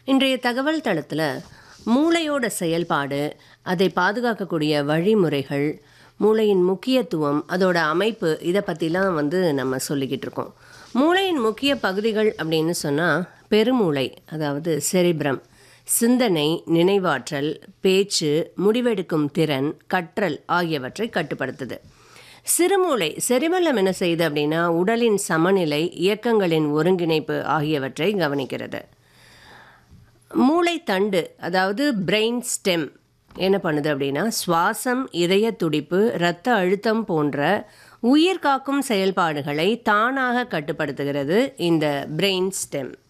இன்றைய தகவல் தளத்தில் மூளையோட செயல்பாடு அதை பாதுகாக்கக்கூடிய வழிமுறைகள் மூளையின் முக்கியத்துவம் அதோட அமைப்பு இதை பற்றிலாம் வந்து நம்ம சொல்லிக்கிட்டு இருக்கோம் மூளையின் முக்கிய பகுதிகள் அப்படின்னு சொன்னால் பெருமூளை அதாவது செரிப்ரம் சிந்தனை நினைவாற்றல் பேச்சு முடிவெடுக்கும் திறன் கற்றல் ஆகியவற்றை கட்டுப்படுத்துது சிறுமூளை செரிபல்லம் என்ன செய்யுது அப்படின்னா உடலின் சமநிலை இயக்கங்களின் ஒருங்கிணைப்பு ஆகியவற்றை கவனிக்கிறது மூளை தண்டு அதாவது பிரெயின் ஸ்டெம் என்ன பண்ணுது அப்படின்னா சுவாசம் இதய துடிப்பு இரத்த அழுத்தம் போன்ற உயிர் காக்கும் செயல்பாடுகளை தானாக கட்டுப்படுத்துகிறது இந்த பிரெயின் ஸ்டெம்